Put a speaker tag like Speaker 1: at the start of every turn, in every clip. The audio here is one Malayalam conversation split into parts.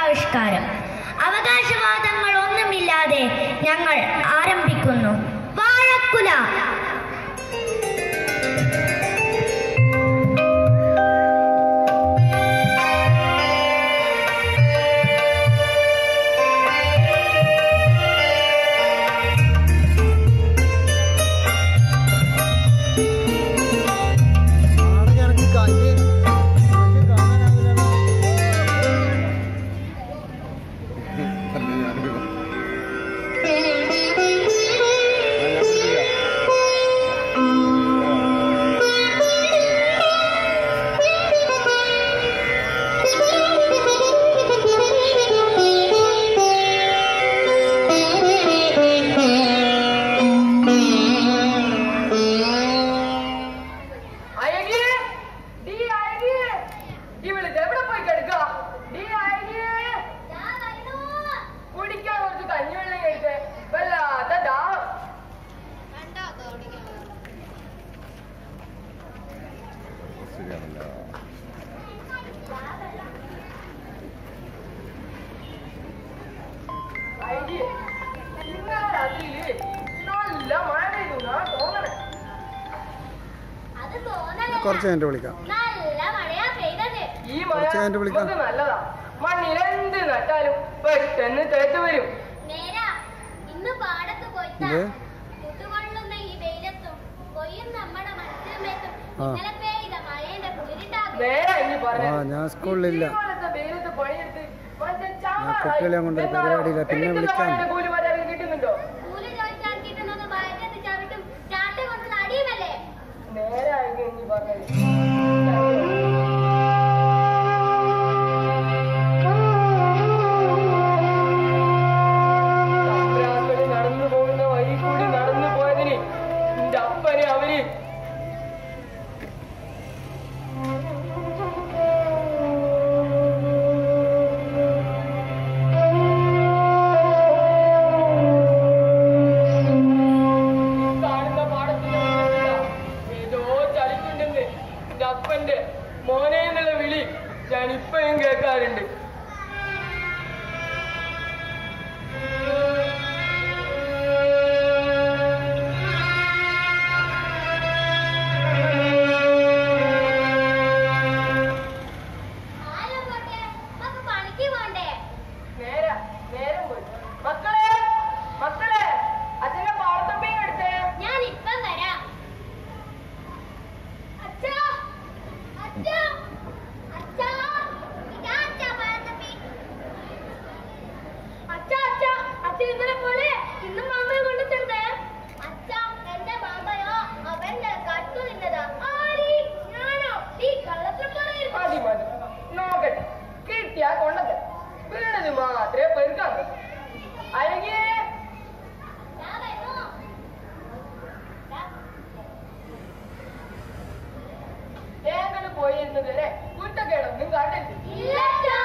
Speaker 1: നൃത്താവിഷ്കാരം അവകാശവാദങ്ങൾ ഒന്നുമില്ലാതെ ഞങ്ങൾ ആരംഭിക്കുന്നു വാഴക്കുല
Speaker 2: ആണെങ്കിൽ എനിക്ക് കല്ല് എനിക്ക് കാണാനാവില്ലല്ലോ.
Speaker 3: അഴകിയേ ഡീ അഴകിയേ ഇവള് എവിടെ പോയി കിടക്കുക ഡീ അഴകിയേ കുടിക്കാൻ കുറച്ച് കഞ്ഞിവെള്ളം കഴിച്ചേ വല്ലാത്ത ദാഹം അഴകിയേ ഇന്നലെ രാത്രിയില് നല്ല മഴ പെയ്തു എന്നാ തോന്നണേ
Speaker 1: അത്
Speaker 2: കുറച്ച് കഴിഞ്ഞിട്ട് വിളിക്കാം
Speaker 1: നല്ല മഴയാ പെയ്തത്
Speaker 3: ഈ മഴ
Speaker 2: കുറച്ച് കഴിഞ്ഞിട്ട് വിളിക്കാം.
Speaker 3: നമുക്ക് നല്ലതാ മണ്ണിൽ എന്ത് നട്ടാലും പെട്ടെന്ന് തേത്ത് വരും
Speaker 1: നേരാ ഇന്ന് പാടത്ത് കൊയ്ത്ത
Speaker 2: ഇത്?
Speaker 1: കുത്തുകൊള്ളുന്ന ഈ വെയിലത്തും കൊയ്യും നമ്മുടെ മനസ്സിലുമേത്തും
Speaker 2: ആ.
Speaker 1: ഇന്നലെ പെയ്ത മഴയുടെ കുളിരിട്ടാകും
Speaker 3: നേരെ ഇനി
Speaker 2: ആ
Speaker 3: പറഞ്ഞു
Speaker 2: ഞാൻ സ്കൂളിലില്ല
Speaker 3: ഇതുപോലത്തെ വെയിലത്ത് പണിയെടുത്ത് മനുഷ്യൻ
Speaker 2: ഞാൻ
Speaker 3: ചാവാറായി.
Speaker 2: കുട്ടികളെ കൊണ്ടൊരു
Speaker 3: എന്നാലോ,
Speaker 2: പരിപാടിയില്ല. പിന്നെ
Speaker 3: എടുക്കുന്ന
Speaker 2: വിളിക്കാം.
Speaker 3: പണിയുടെ കൂലി വല്ലതും കിട്ടുന്നുണ്ടോ
Speaker 1: കൂലി ചോദിച്ചാൽ കിട്ടുന്നത് വയറ്റത്ത് ചവിട്ടും ചാട്ട കൊണ്ടുള്ള അടിയുമല്ലേ
Speaker 3: നേരെ ആയിരിക്കും ഇനി പറഞ്ഞത് തമ്പ്രാക്കള് നടന്നു പോകുന്ന വഴി കൂടി നടന്നു പോയതിന് എന്റെ അപ്പനെ അവര് കാണുന്ന പാടത്തിന്റെ മുകളിലില്ല. ഏതോ ചലിക്കുണ്ടെന്ന് എന്റെ അപ്പന്റെ മോനെ എന്നുള്ള വിളി ഞാൻ ഇപ്പഴും കേൾക്കാറുണ്ട്
Speaker 1: ആരും പോട്ടെ നമുക്ക് പണിക്ക് പോണ്ടേ
Speaker 3: നേര നേരം പോയി മക്കളെ മക്കളെ അച്ഛന്റെ പാടത്തമ്മയും എടുത്തേ
Speaker 1: ഞാൻ ഇപ്പം വരാം അച്ഛാ അച്ഛാ അച്ഛാ ഇതാ അച്ഛാ പഴത്തപ്പി അച്ഛാ അച്ഛാ അച്ഛൻ ഇന്നലെ പോലെ ഇന്നും മാമയെ കൊണ്ട് തന്നേ അച്ഛാ എന്റെ മാമയോ അവന്റെ കട്ടു നിന്നതാ ആരി ഞാനോ ഈ കള്ളത്തിൽ പറയരുത്
Speaker 3: മതി മതി നോക്കട്ടെ കിട്ടിയാ കൊണ്ടത് വീണത് മാത്രമേ പെരുക്കാൻ പറ്റൂ അഴകിയേ
Speaker 1: ഞാൻ വരുന്നു
Speaker 3: ഏങ്ങനെ പോയിരുന്നത് വരെ കുറ്റക്കേടൊന്നും കാട്ടരുത്
Speaker 1: ഇല്ല അച്ഛാ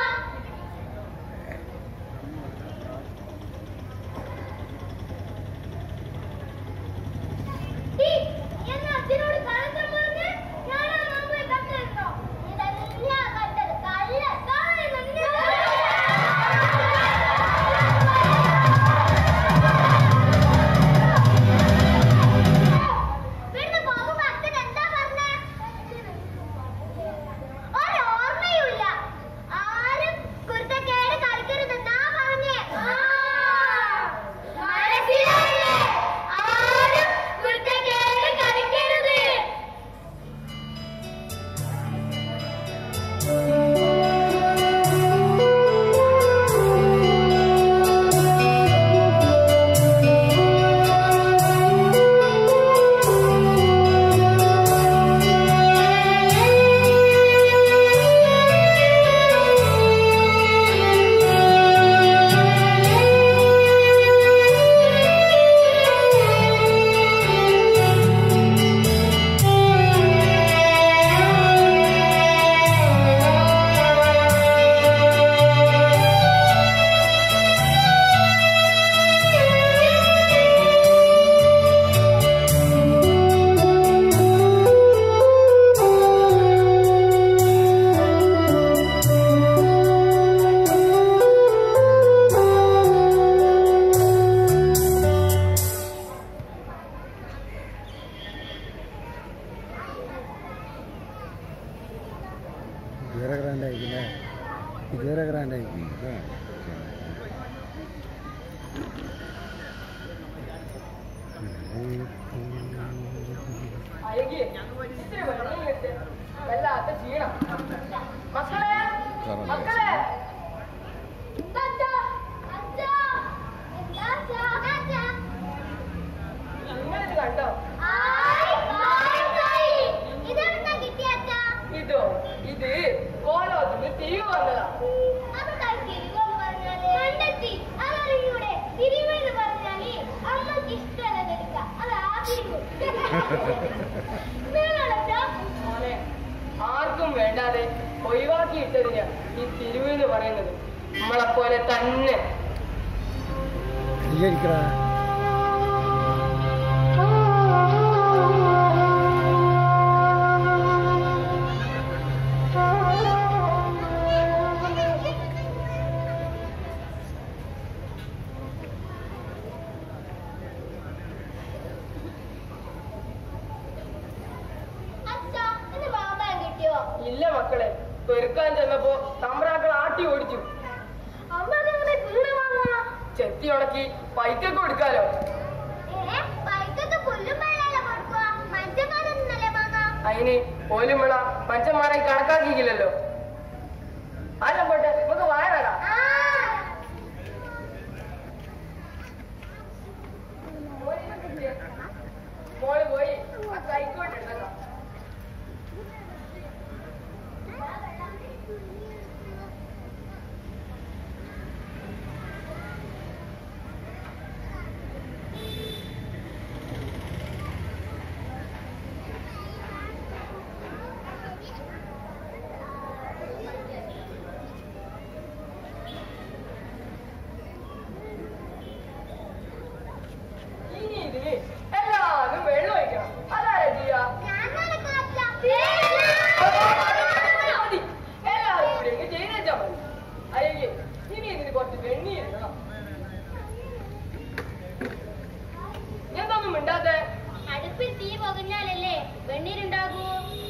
Speaker 1: ഈ, എന്നാ അച്ഛനോട് കള്ളത്തരം പറഞ്ഞേ? ഞാനാ മാമയെ കണ്ടിരുന്നോ? ഇതല്ല കണ്ടത്. കള്ള, കള്ള, നിന്നെ- ഇവിടുന്ന് പോകുമ്പോ അച്ഛൻ എന്താ പറഞ്ഞേ? ഒരോർമ്മയുമില്ല. ആ
Speaker 2: ഇതുവരെ ഗ്രാൻഡായി
Speaker 3: അഴകി ഇത്തിരി വെള്ളം കിട്ട് വല്ലാത്ത ക്ഷീണം മക്കളെ മക്കളെ
Speaker 1: എന്താ അച്ഛാ? അച്ഛാ? എന്താ അച്ഛാ? അച്ഛാ?
Speaker 3: നിങ്ങളിത് കണ്ടോ
Speaker 1: ആയ്, ആയ്, ആയ്. ഇതെവിടുന്നാ കിട്ടിയ അച്ഛാ?
Speaker 3: ഇതോ ഇത് കോലോത്തിന് തിരികെ വന്നതാ
Speaker 1: അതെന്താ തിരിവെന്ന് പറഞ്ഞാല്? കണ്ടെത്തി. അതറിയൂടെ? തിരിവെന്ന് പറഞ്ഞാല് അമ്മക്ക് ഇഷ്ടമുള്ളത് എടുക്കാം. അതാ തിരിവ്. നിങ്ങളെന്താ?
Speaker 3: മോനെ ആർക്കും വേണ്ടാതെ ഒഴിവാക്കിയിട്ടതിന് ഈ തിരുവ് എന്ന് പറയുന്നത് നമ്മളെപ്പോലെ തന്നെ
Speaker 2: സ്വീകരിക്കടാ
Speaker 1: അച്ഛാ, എന്റെ മാമ്പഴം കിട്ടിയോ?
Speaker 3: ഇല്ല മക്കളെ പെരുക്കാൻ ചെന്നപ്പോ തമ്പ്രാക്കൾ ആട്ടി ഓടിച്ചു
Speaker 1: അമ്മ നിങ്ങളെ വീട് വാങ്ങാ
Speaker 3: ചെത്തി ഉണക്കി പൈക്കൊക്കെ കൊടുക്കാലോ
Speaker 1: ഏ പൈക്കൊക്കെ പുല്ലും വെള്ളമല്ലേ കൊടുക്കുക മനുഷ്യന്മാരൊന്നല്ലേ വാങ്ങാം
Speaker 3: അതിന് ഓലുമിള മനുഷ്യന്മാരെ കണക്കാക്കിയില്ലല്ലോ ആരും പോട്ടെ നമുക്ക് വായനടാ മോള് പോയി ആ കൈക്കോട്ടുണ്ടല്ലോ ഇനി ഇതിന് എല്ലാവരും വെള്ളം ഒഴിക്കണം അതാരാ ചെയ്യാ മതി. എല്ലാവരും കൂടി അങ്ങ് ചെയ്തേച്ചാ മതി അയ്യേ ഇനി ഇതിന് കുറച്ച് വെണ്ണീരിടണം എന്തൊന്നും മിണ്ടാത്തെ
Speaker 1: അടുപ്പിൽ തീ പുകഞ്ഞാലല്ലേ വെണ്ണീരുണ്ടാകൂ